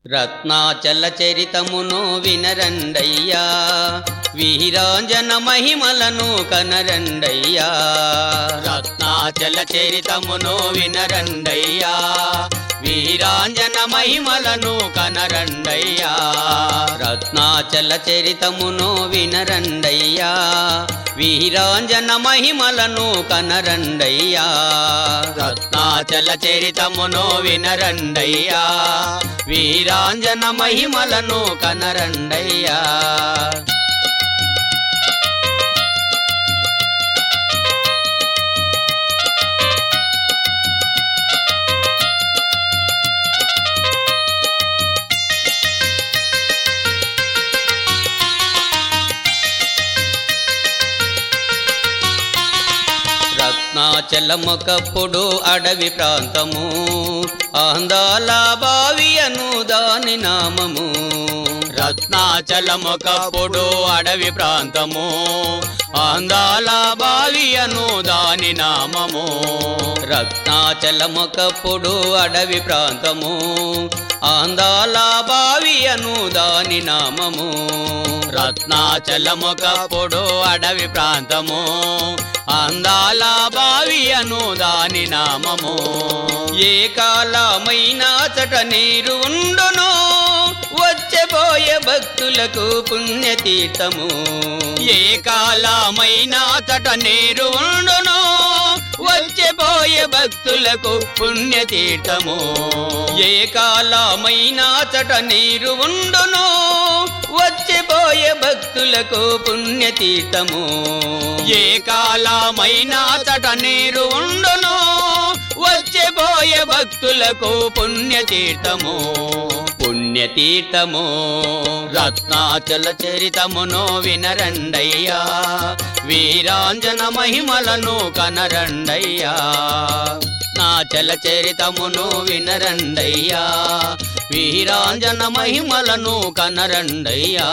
రత్నాచల చరితమును వినరండయ్యా వీరాంజన మహిమలను కనరండయ్యా రత్నాచల చరితమును వినరండయ్యా వీరాంజన మహిమలను కనరండయ్యా రత్నాచల చరితమును వినరండయ్యా వీరాంజన మహిమలను కనరండయ్యా రత్నాచల చరితమును వినరండయ్యా వీరాంజన మహిమలను కనరండయ్యా రత్నాచలమొకప్పుడు అడవి ప్రాంతము ఆందాల బావియను దాని నామము రత్నాచలమొకప్పుడు అడవి ప్రాంతము ఆందాల బావియను దాని నామము రత్నాచలమొకప్పుడు అడవి ప్రాంతము ఆందాల బావియను దాని నామము రత్నాచలమొకప్పుడు అడవి ప్రాంతము అందాల బావియను దాని నామము ఏ కాలమైనా చట నీరు ఉండును వచ్చపోయే భక్తులకు పుణ్యతీర్థము ఏ కాలమైనా చట నీరు ఉండును వచ్చపోయే భక్తులకు పుణ్యతీర్థము ఏ కాలమైనా చట నీరు ఉండును వచ్చిపోయే భక్తులకు పుణ్యతీర్థము ఏ కాలమైనా చట నీరు ఉండును వచ్చిపోయే భక్తులకు పుణ్యతీర్థము పుణ్యతీర్థము రత్నాచల చరితమును వినరండయ్యా వీరాంజన మహిమలను కనరండయ్యా నా చల చరితమును వినరండయ్యా వీరాంజన మహిమలను కనరండయ్యా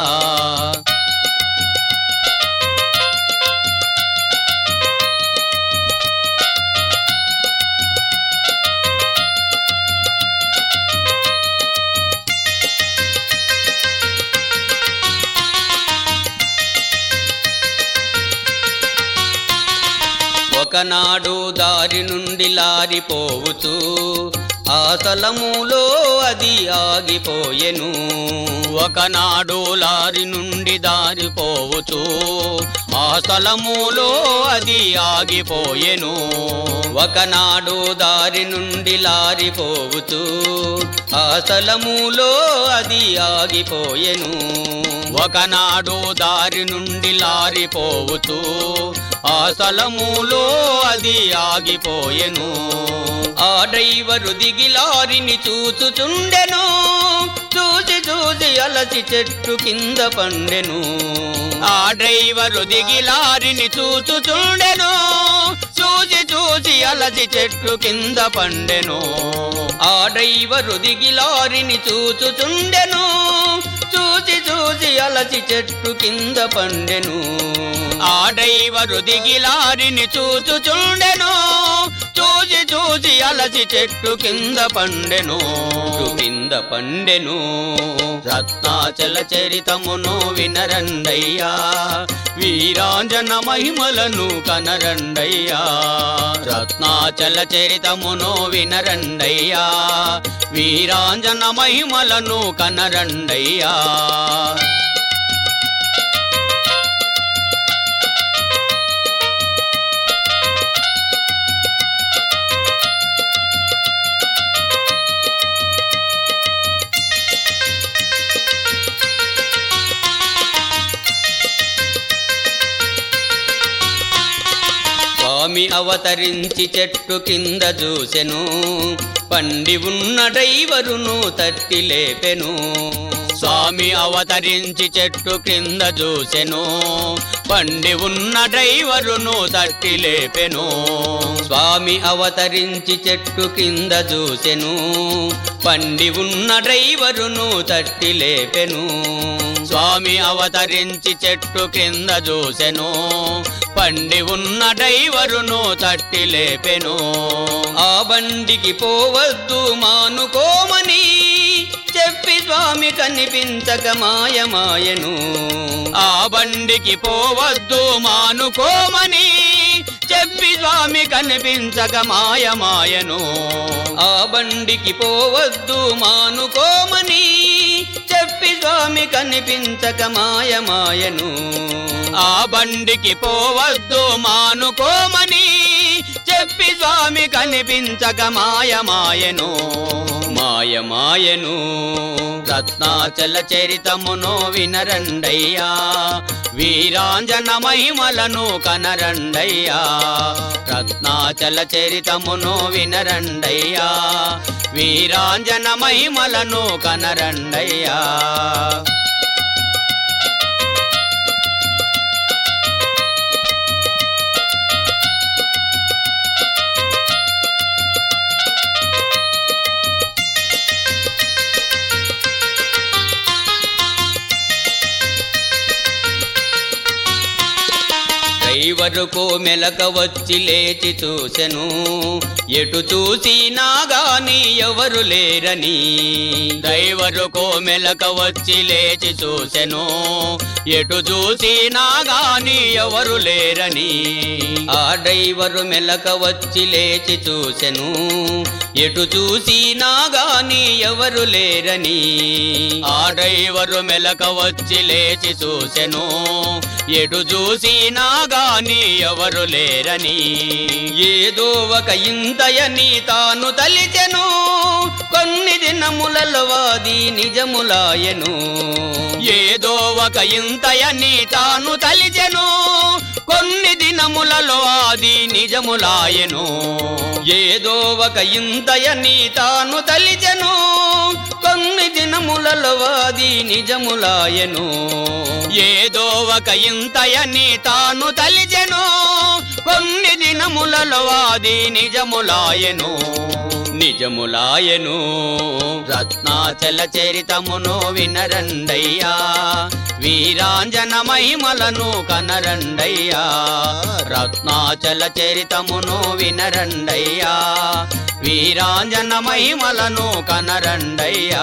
ఒకనాడు దారి నుండి లారిపోవచ్చు ఆ స్థలములో అది ఆగిపోయెను ఒకనాడు లారి నుండి దారిపోవచ్చు ఆ స్థలములో అది ఆగిపోయెను ఒకనాడు దారి నుండి లారిపోవచ్చు ఆ స్థలములో అది ఆగిపోయెను ఒకనాడు దారి నుండి లారిపోవచ్చు ఆ స్థలములో అది ఆగిపోయెను ఆ డ్రైవరు దిగి లారిని చూచుచుండెను చూసి చూసి అలసి చెట్టు కింద పండెను ఆ డ్రైవరు దిగి లారిని చూచుచుండెను చూసి చూసి అలసి చెట్టు కింద పండెను ఆ డ్రైవరు దిగి లారిని చూచుచుండెను చూసి చూసి అలసి చెట్టు కింద పండెను ఆ డ్రైవరు దిగి లారిని చూచుచుండెను చూసి చూసి అలసి చెట్టు కింద పండెను చెట్టు కింద పండెను రత్నాచల చరితమును వినరండయ్యా వీరాంజన మహిమలను కనరండయ్యా రత్నాచల చరితమును వినరండయ్యా వీరాంజన మహిమలను కనరండయ్యా స్వామి అవతరించి చెట్టు కింద చూసెను పండి ఉన్న డ్రైవరును తట్టి లేపెను స్వామి అవతరించి చెట్టు కింద చూసెను పండి ఉన్న డ్రైవరును తట్టి లేపెను స్వామి అవతరించి చెట్టు కింద చూసెను పండి ఉన్న డ్రైవరును తట్టి లేపెను స్వామి అవతరించి చెట్టు కింద చూసెను పండి ఉన్న డ్రైవరును తట్టి లేపెను ఆ బండికి పోవద్దు మానుకోమని చెప్పి స్వామి కనిపించక మాయమాయను ఆ బండికి పోవద్దు మానుకోమని చెప్పి స్వామి కనిపించక మాయమాయను ఆ బండికి పోవద్దు మానుకోమని చెప్పి స్వామి కనిపించక మాయమాయను ఆ బండికి పోవద్దు మానుకోమని చెప్పి స్వామి కనిపించక మాయమాయను మాయమాయను రత్నాచల చరితమును వినరండయ్యా వీరాంజన మహిమలను కనరండయ్యా రత్నాచల చరితమును వినరండయ్యా వీరాంజన మహిమలను కనరండయ్యా డ్రైవరుకు మెలక వచ్చి లేచి చూసెను ఎటు చూసినా గాని ఎవరు లేరని డ్రైవరుకు మెలక వచ్చి లేచి చూసెను ఎటు చూసినా గాని ఎవరు లేరని ఆ డ్రైవరు మెలక వచ్చి లేచి చూసెను ఎటు చూసినా గాని ఎవరు లేరని ఆ డ్రైవరు మెలక వచ్చి లేచి చూసెను ఎటు చూసినా గాని ఎవరు లేరని ఏదో ఒక ఇంతయని తాను తలిచెను కొన్ని దినములలో వాది నిజములాయను ఏదో ఒక ఇంతయని తాను తలిచెను కొన్ని దినములలో అది నిజములాయెను ఏదో ఒక ఇంతయని తాను తలిచెను కొన్ని దినములలో వాది నిజములాయను ఏదో ఒక ఇంతయని తాను తలిచెను కొన్ని దినములలో అది నిజములాయెను నిజములాయను రత్నాచల చరితమును వినరండయ్యా వీరాంజన మహిమలను కనరండయ్యా రత్నాచల చరితమును వినరండయ్యా వీరాంజన మహిమలను కనరండయ్యా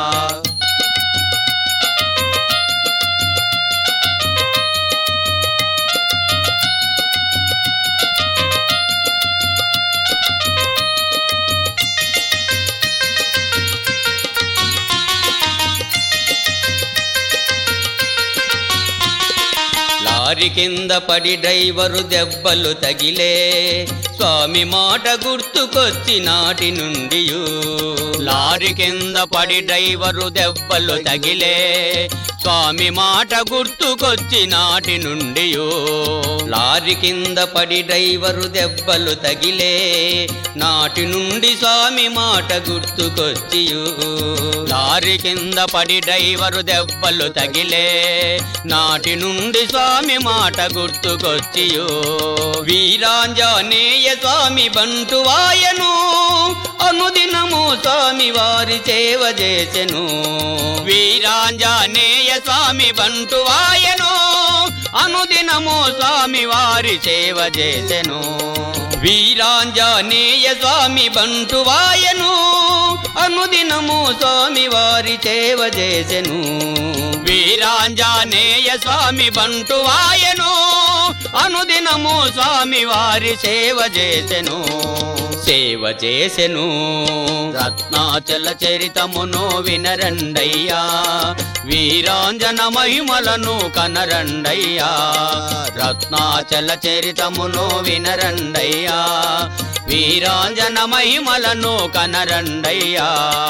లారి కింద పడి డ్రైవరు దెబ్బలు తగిలే స్వామి మాట గుర్తుకొచ్చి నాటి నుండి లారీ కింద పడి డ్రైవరు దెబ్బలు తగిలే స్వామి మాట గుర్తుకొచ్చి నాటి నుండి లారి కింద పడి డ్రైవరు దెబ్బలు తగిలే నాటి నుండి స్వామి మాట గుర్తుకొచ్చి లారీ కింద పడి డ్రైవరు దెబ్బలు తగిలే నాటి నుండి స్వామి మాట గుర్తుకొచ్చియో వీరాంజనేయ స్వామి బంటువాయను అనుదినము స్వామి వారి సేవ చేసెను వీరాంజనేయ స్వామి బంటువాయను అనుదినము స్వామి వారి సేవ చేసెను వీరాంజనేయ స్వామి బంటువాయను అనుదినము స్వామి వారి సేవ చేసెను వీరాంజనేయ స్వామి బంటువాయను అనుదినము స్వామి వారి సేవ చేసెను సేవ చేసెను రత్నాచల చరితమును వినరండయ్యా వీరాంజన మహిమలను కనరండయ్యా రత్నాచల చరితమును వినరండయ్యా వీరాంజన మహిమలను కనరండయ్యా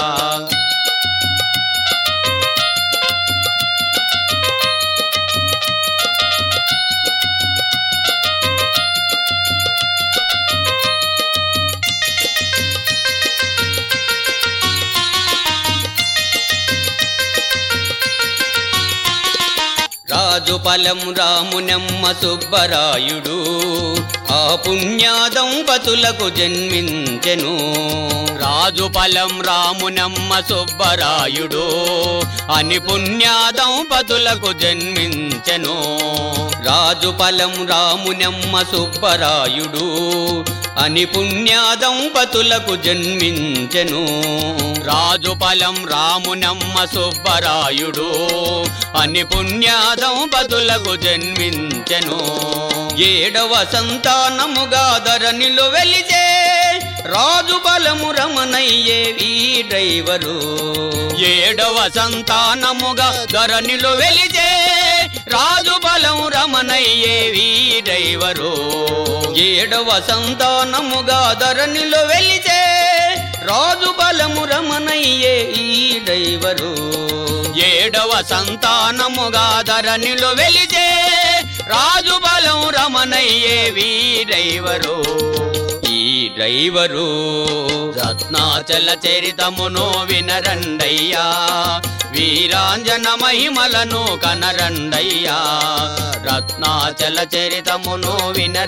రాజు పలం రామునమ్మ సుబ్బరాయుడు ఆ పుణ్య దంపతులకు జన్మించెను రా రాజు పలం రామునమ్మ సుబ్బరాయుడు అని పుణ్యా దంపతులకు జన్మించెను రాజు పలం రామునమ్మ సుబ్బరాయుడు అని పుణ్యా దంపతులకు జన్మించెను రాజు పలం రామునమ్మ సుబ్బరాయుడు అని పుణ్యా దంపతులకు జన్మించెను ఏడవ సంతానముగా ధరణిలో వెలిచే రాజు బలము రమణయ్యే ఈ డ్రైవరు ఏడవ సంతానముగా ధరణిలో వెలిచే రాజు బలం రమణయ్యే వీడైవరు ఏడవ సంతానముగా ధరణిలో వెలిచే రాజు బలము రమణయ్యే ఈ డ్రైవరు ఏడవ సంతానముగా ధరణిలో వెలిచే రాజు బలం రమణయ్యే వీడైవరు ఈ డ్రైవరు రత్నాచల చరితమును వినరండయ్యా వీరాంజన మహిమలను కనరండయ్యా రత్నాచల చరితమును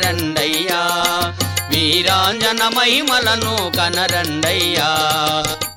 వినరండయ్యా వీరాంజన మహిమలను కనరండయ్యా